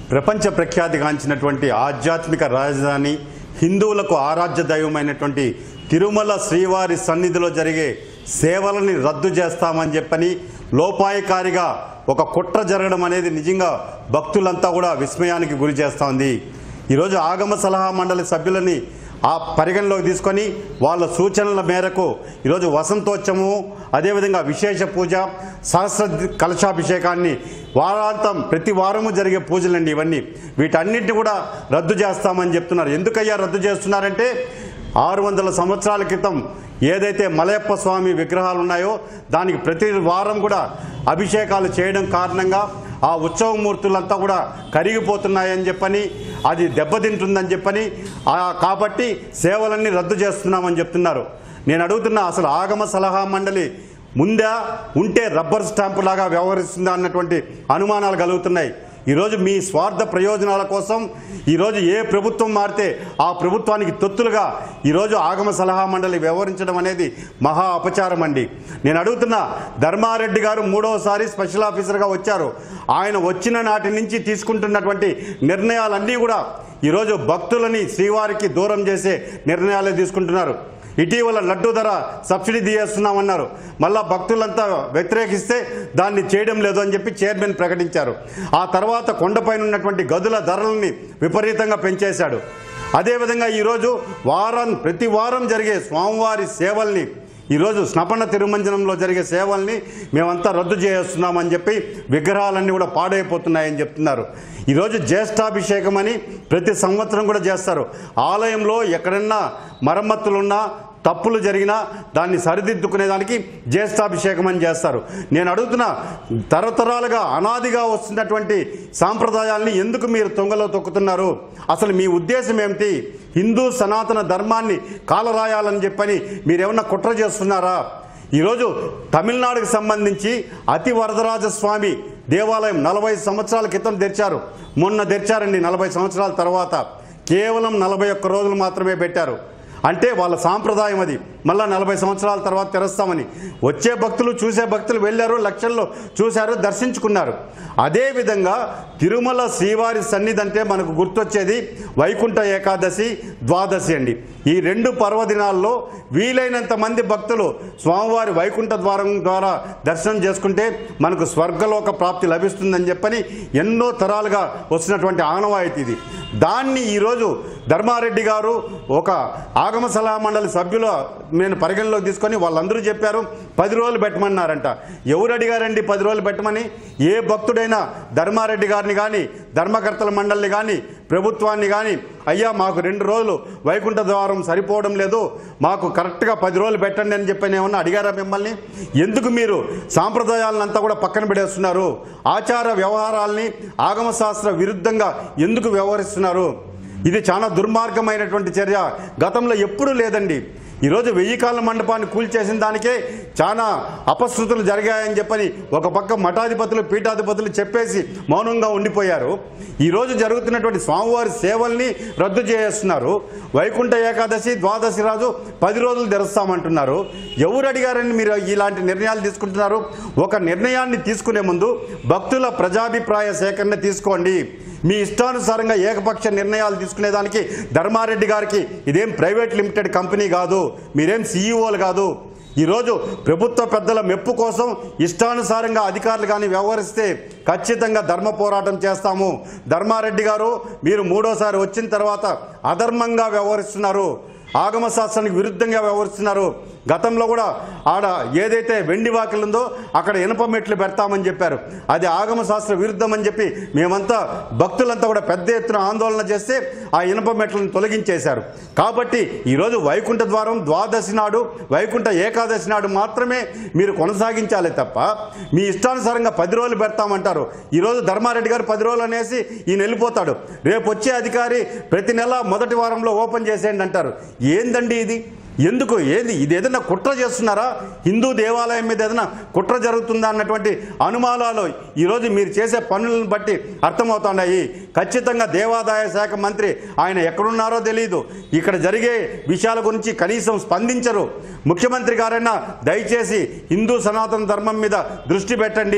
ప్రపంచ ప్రఖ్యాతిగాంచినటువంటి ఆధ్యాత్మిక రాజధాని హిందువులకు ఆరాధ్య దైవమైనటువంటి తిరుమల శ్రీవారి సన్నిధిలో జరిగే సేవలని రద్దు చేస్తామని చెప్పని లోపాయకారిగా ఒక కుట్ర జరగడం అనేది నిజంగా భక్తులంతా కూడా విస్మయానికి గురి చేస్తోంది ఈరోజు ఆగమ సలహా మండలి సభ్యులని ఆ పరిగణలోకి తీసుకొని వాళ్ళ సూచనల మేరకు ఈరోజు వసంతోత్సవము అదేవిధంగా విశేష పూజ సహస్ర కలశాభిషేకాన్ని వారాంతం ప్రతి వారము జరిగే పూజలండి ఇవన్నీ వీటన్నిటిని కూడా రద్దు చేస్తామని చెప్తున్నారు ఎందుకయ్యా రద్దు చేస్తున్నారంటే ఆరు వందల సంవత్సరాల క్రితం ఏదైతే మలయప్ప స్వామి విగ్రహాలు ఉన్నాయో దానికి ప్రతి వారం కూడా అభిషేకాలు చేయడం కారణంగా ఆ ఉత్సవమూర్తులంతా కూడా కరిగిపోతున్నాయని చెప్పని అది దెబ్బతింటుందని చెప్పని ఆ కాబట్టి సేవలన్నీ రద్దు చేస్తున్నామని చెప్తున్నారు నేను అడుగుతున్నా అసలు ఆగమ సలహా మండలి ముందా ఉంటే రబ్బర్ స్టాంపు లాగా వ్యవహరిస్తుందా అన్నటువంటి అనుమానాలు కలుగుతున్నాయి ఈరోజు మీ స్వార్థ ప్రయోజనాల కోసం ఈరోజు ఏ ప్రభుత్వం మారితే ఆ ప్రభుత్వానికి తొత్తులుగా ఈరోజు ఆగమ సలహా మండలి వ్యవహరించడం అనేది మహా అపచారం అండి నేను అడుగుతున్నా ధర్మారెడ్డి గారు మూడవసారి స్పెషల్ ఆఫీసర్గా వచ్చారు ఆయన వచ్చిన నాటి నుంచి తీసుకుంటున్నటువంటి నిర్ణయాలన్నీ కూడా ఈరోజు భక్తులని శ్రీవారికి దూరం చేసే నిర్ణయాలే తీసుకుంటున్నారు ఇటీవల లడ్డు ధర సబ్సిడీ తీయేస్తున్నామన్నారు మళ్ళా భక్తులంతా వ్యతిరేకిస్తే దాన్ని చేయడం లేదు అని చెప్పి చైర్మన్ ప్రకటించారు ఆ తర్వాత కొండపైన ఉన్నటువంటి గదుల ధరలని విపరీతంగా పెంచేశాడు అదేవిధంగా ఈరోజు వారం ప్రతి వారం జరిగే స్వామివారి సేవల్ని ఈరోజు స్నపన తిరుమంజనంలో జరిగే సేవల్ని మేమంతా రద్దు చేస్తున్నామని చెప్పి విగ్రహాలన్నీ కూడా పాడైపోతున్నాయని చెప్తున్నారు ఈరోజు జ్యేష్ఠాభిషేకం అని ప్రతి సంవత్సరం కూడా చేస్తారు ఆలయంలో ఎక్కడన్నా మరమ్మతులున్నా తప్పులు జరిగినా దాన్ని సరిదిద్దుకునేదానికి జ్యేష్ఠాభిషేకం అని చేస్తారు నేను అడుగుతున్నా తరతరాలుగా అనాదిగా వస్తున్నటువంటి సాంప్రదాయాల్ని ఎందుకు మీరు తొంగలో తొక్కుతున్నారు అసలు మీ ఉద్దేశం ఏమిటి హిందూ సనాతన ధర్మాన్ని కాలరాయాలని చెప్పని మీరేమన్నా కుట్ర చేస్తున్నారా ఈరోజు తమిళనాడుకు సంబంధించి అతి వరదరాజ స్వామి దేవాలయం నలభై సంవత్సరాల క్రితం తెరిచారు మొన్న తెరిచారండి నలభై సంవత్సరాల తర్వాత కేవలం నలభై ఒక్క రోజులు మాత్రమే పెట్టారు అంటే వాళ్ళ సాంప్రదాయం అది మళ్ళీ నలభై సంవత్సరాల తర్వాత తెరుస్తామని వచ్చే భక్తులు చూసే భక్తులు వెళ్ళారు లక్షల్లో చూశారు దర్శించుకున్నారు అదేవిధంగా తిరుమల శ్రీవారి సన్నిధి అంటే మనకు గుర్తొచ్చేది వైకుంఠ ఏకాదశి ద్వాదశి అండి ఈ రెండు పర్వదినాల్లో వీలైనంత మంది భక్తులు స్వామివారి వైకుంఠ ద్వారం ద్వారా దర్శనం చేసుకుంటే మనకు స్వర్గలోక ప్రాప్తి లభిస్తుందని చెప్పని ఎన్నో తరాలుగా వస్తున్నటువంటి ఆనవాయితీ ఇది దాన్ని ఈరోజు ధర్మారెడ్డి గారు ఒక ఆగమ సలహా మండలి సభ్యులు నేను పరిగణలోకి తీసుకొని వాళ్ళందరూ చెప్పారు పది రోజులు పెట్టమన్నారంట ఎవరు అడిగారండి పది రోజులు పెట్టమని ఏ భక్తుడైనా ధర్మారెడ్డి గారిని కానీ ధర్మకర్తల మండలిని కానీ ప్రభుత్వాన్ని కానీ అయ్యా మాకు రెండు రోజులు వైకుంఠ ద్వారం సరిపోవడం లేదు మాకు కరెక్ట్గా పది రోజులు పెట్టండి అని చెప్పని ఏమన్నా అడిగారా మిమ్మల్ని ఎందుకు మీరు సాంప్రదాయాలనంతా కూడా పక్కన పెడేస్తున్నారు ఆచార వ్యవహారాల్ని ఆగమశాస్త్ర విరుద్ధంగా ఎందుకు వ్యవహరిస్తున్నారు ఇది చాలా దుర్మార్గమైనటువంటి చర్య గతంలో ఎప్పుడూ లేదండి ఈరోజు వెయ్యి కాళ్ళ మండపాన్ని కూల్చేసిన దానికే చాలా అపశృతులు జరిగాయని చెప్పని ఒక పక్క మఠాధిపతులు పీఠాధిపతులు చెప్పేసి మౌనంగా ఉండిపోయారు ఈరోజు జరుగుతున్నటువంటి స్వామివారి సేవల్ని రద్దు చేస్తున్నారు వైకుంఠ ఏకాదశి ద్వాదశి రాజు పది రోజులు తెరుస్తామంటున్నారు ఎవరు అడిగారని మీరు ఇలాంటి నిర్ణయాలు తీసుకుంటున్నారు ఒక నిర్ణయాన్ని తీసుకునే ముందు భక్తుల ప్రజాభిప్రాయ సేకరణ తీసుకోండి మీ ఇష్టానుసారంగా ఏకపక్ష నిర్ణయాలు తీసుకునేదానికి ధర్మారెడ్డి గారికి ఇదేం ప్రైవేట్ లిమిటెడ్ కంపెనీ కాదు మీరేం సీఈఓలు కాదు ఈరోజు ప్రభుత్వ పెద్దల మెప్పు కోసం ఇష్టానుసారంగా అధికారులు కానీ వ్యవహరిస్తే ఖచ్చితంగా ధర్మ పోరాటం చేస్తాము ధర్మారెడ్డి గారు మీరు మూడోసారి వచ్చిన తర్వాత అధర్మంగా వ్యవహరిస్తున్నారు ఆగమ శాస్త్రానికి విరుద్ధంగా వ్యవహరిస్తున్నారు గతంలో కూడా ఆడ ఏదైతే వెండి వాకిలు ఉందో అక్కడ ఇనప మెట్లు పెడతామని చెప్పారు అది ఆగమ శాస్త్ర విరుద్ధం అని చెప్పి మేమంతా భక్తులంతా కూడా పెద్ద ఎత్తున ఆందోళన చేస్తే ఆ ఇనప మెట్లను తొలగించేశారు కాబట్టి ఈరోజు వైకుంఠ ద్వారం ద్వాదశి నాడు వైకుంఠ ఏకాదశి నాడు మాత్రమే మీరు కొనసాగించాలి తప్ప మీ ఇష్టానుసారంగా పది రోజులు పెడతామంటారు ఈరోజు ధర్మారెడ్డి గారు పది రోజులు అనేసి ఈయన వెళ్ళిపోతాడు రేపు వచ్చే అధికారి ప్రతి నెల మొదటి వారంలో ఓపెన్ చేసేయండి అంటారు ఏందండి ఇది ఎందుకు ఏది ఇది ఏదైనా కుట్ర చేస్తున్నారా హిందూ దేవాలయం మీద ఏదైనా కుట్ర జరుగుతుందా అన్నటువంటి అనుమానాలు ఈరోజు మీరు చేసే పనులను బట్టి అర్థమవుతున్నాయి ఖచ్చితంగా దేవాదాయ శాఖ మంత్రి ఆయన ఎక్కడున్నారో తెలియదు ఇక్కడ జరిగే విషయాల గురించి కనీసం స్పందించరు ముఖ్యమంత్రి గారైనా దయచేసి హిందూ సనాతన ధర్మం మీద దృష్టి పెట్టండి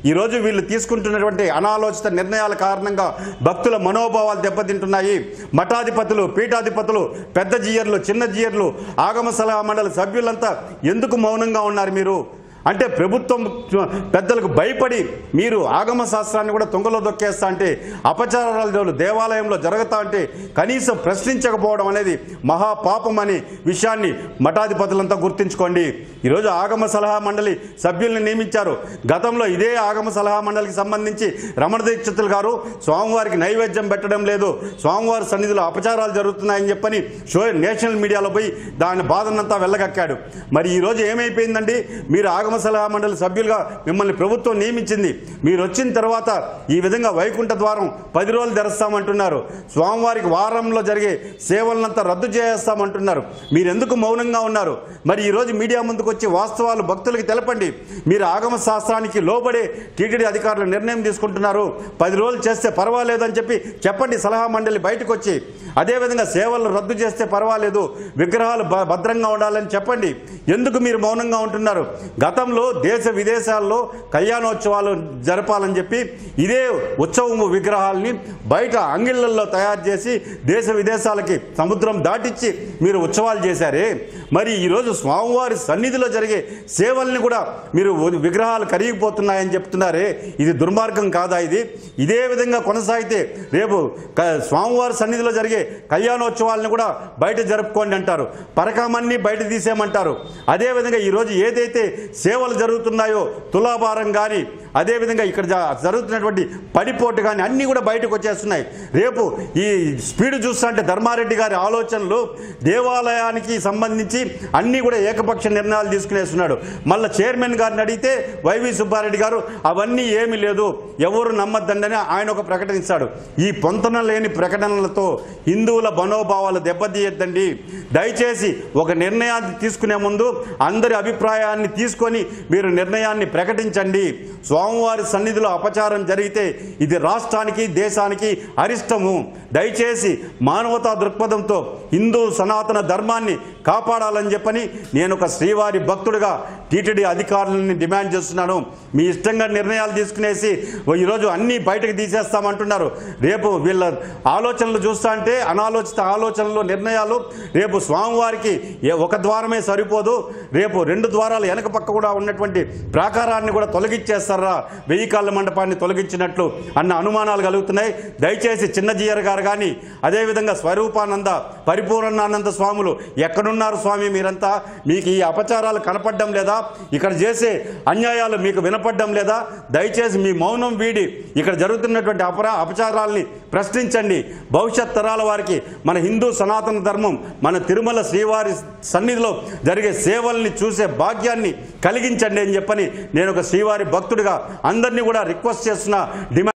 ఈరోజు వీళ్ళు తీసుకుంటున్నటువంటి అనాలోచిత నిర్ణయాల కారణంగా భక్తుల మనోభావాలు దెబ్బతింటున్నాయి మఠాధిపతులు పీఠాధిపతులు పెద్ద జీయర్లు చిన్న జీయర్లు ఆగమ సలహా మండలి సభ్యులంతా ఎందుకు మౌనంగా ఉన్నారు మీరు అంటే ప్రభుత్వం పెద్దలకు భయపడి మీరు ఆగమ శాస్త్రాన్ని కూడా తుంగలో దొక్కేస్తా అంటే అపచారాలు దేవాలయంలో జరుగుతా అంటే కనీసం ప్రశ్నించకపోవడం అనేది మహాపాపం అనే విషయాన్ని మఠాధిపతులంతా గుర్తుంచుకోండి ఈరోజు ఆగమ సలహా మండలి సభ్యుల్ని నియమించారు గతంలో ఇదే ఆగమ సలహా మండలికి సంబంధించి రమణ దీక్షితులు గారు స్వామివారికి నైవేద్యం పెట్టడం లేదు స్వామివారి సన్నిధిలో అపచారాలు జరుగుతున్నాయని చెప్పని షో నేషనల్ మీడియాలో పోయి దాని బాధనంతా వెళ్ళగక్కాడు మరి ఈరోజు ఏమైపోయిందండి మీరు ఆగమ సలహా మండలి సభ్యులుగా మిమ్మల్ని ప్రభుత్వం నియమించింది మీరు వచ్చిన తర్వాత ఈ విధంగా వైకుంఠ ద్వారం పది రోజులు తెరుస్తామంటున్నారు స్వామివారికి వారంలో జరిగే సేవలనంతా రద్దు చేస్తామంటున్నారు మీరు ఎందుకు మౌనంగా ఉన్నారు మరి ఈరోజు మీడియా ముందుకు వచ్చి వాస్తవాలు భక్తులకి తెలపండి మీరు ఆగమ శాస్త్రానికి లోబడే టీటీడీ అధికారులు నిర్ణయం తీసుకుంటున్నారు పది రోజులు చేస్తే పర్వాలేదని చెప్పి చెప్పండి సలహా మండలి బయటకు వచ్చి అదేవిధంగా సేవలు రద్దు చేస్తే పర్వాలేదు విగ్రహాలు భ- భద్రంగా ఉండాలని చెప్పండి ఎందుకు మీరు మౌనంగా ఉంటున్నారు గతంలో దేశ విదేశాల్లో కళ్యాణోత్సవాలు జరపాలని చెప్పి ఇదే ఉత్సవం విగ్రహాలని బయట అంగిళ్ళల్లో తయారు చేసి దేశ విదేశాలకి సముద్రం దాటిచ్చి మీరు ఉత్సవాలు చేశారే మరి ఈరోజు స్వామివారి సన్నిధిలో జరిగే సేవల్ని కూడా మీరు విగ్రహాలు కరిగిపోతున్నాయని చెప్తున్నారే ఇది దుర్మార్గం కాదా ఇది ఇదే విధంగా కొనసాగితే రేపు క- స్వామివారి సన్నిధిలో జరిగే కళ్యాణోత్సవాలను కూడా బయట జరుపుకోండి అంటారు పరకామన్ని బయట తీసేయమంటారు అదేవిధంగా ఈరోజు ఏదైతే సేవలు జరుగుతున్నాయో తులాభారం కానీ అదేవిధంగా ఇక్కడ జ- జరుగుతున్నటువంటి పడిపోటు కానీ అన్నీ కూడా బయటకు వచ్చేస్తున్నాయి రేపు ఈ స్పీడ్ చూస్తుంటే ధర్మారెడ్డి గారి ఆలోచనలు దేవాలయానికి సంబంధించి అన్నీ కూడా ఏకపక్ష నిర్ణయాలు తీసుకునేస్తున్నాడు మళ్ళీ చైర్మన్ గారిని అడిగితే వైవి సుబ్బారెడ్డి గారు అవన్నీ ఏమీ లేదు ఎవరు నమ్మద్దండని ఆయన ఒక ప్రకటన ఇస్తాడు ఈ పొంతన లేని ప్రకటనలతో హిందువుల మనోభావాలు దెబ్బతీయద్దండి దయచేసి ఒక నిర్ణయాన్ని తీసుకునే ముందు అందరి అభిప్రాయాన్ని తీసుకొని మీరు నిర్ణయాన్ని ప్రకటించండి స్వామివారి సన్నిధిలో అపచారం జరిగితే ఇది రాష్ట్రానికి దేశానికి అరిష్టము దయచేసి మానవతా దృక్పథంతో హిందూ సనాతన ధర్మాన్ని కాపాడాలని చెప్పని నేను ఒక శ్రీవారి భక్తుడిగా టీటీడీ అధికారులని డిమాండ్ చేస్తున్నాను మీ ఇష్టంగా నిర్ణయాలు తీసుకునేసి ఓ ఈరోజు అన్నీ బయటకు తీసేస్తామంటున్నారు రేపు వీళ్ళ ఆలోచనలు చూస్తా అంటే అనాలోచిత ఆలోచనలు నిర్ణయాలు రేపు స్వామివారికి ఏ ఒక ద్వారమే సరిపోదు రేపు రెండు ద్వారాలు వెనక పక్క కూడా ఉన్నటువంటి ప్రాకారాన్ని కూడా తొలగించేస్తారా వెయ్యి కాళ్ళ మండపాన్ని తొలగించినట్లు అన్న అనుమానాలు కలుగుతున్నాయి దయచేసి చిన్నజీయర్ గారు కానీ అదేవిధంగా స్వరూపానంద పరిపూర్ణానంద స్వాములు ఎక్కడున్నారు స్వామి మీరంతా మీకు ఈ అపచారాలు కనపడడం లేదా ఇక్కడ చేసే అన్యాయాలు మీకు వినపడడం లేదా దయచేసి మీ మౌనం వీడి ఇక్కడ జరుగుతున్నటువంటి అపరా అపచారాల్ని ప్రశ్నించండి భవిష్యత్ తరాల వారికి మన హిందూ సనాతన ధర్మం మన తిరుమల శ్రీవారి సన్నిధిలో జరిగే సేవల్ని చూసే భాగ్యాన్ని కలిగించండి అని చెప్పని నేను ఒక శ్రీవారి భక్తుడిగా అందరినీ కూడా రిక్వెస్ట్ చేస్తున్నా డిమాండ్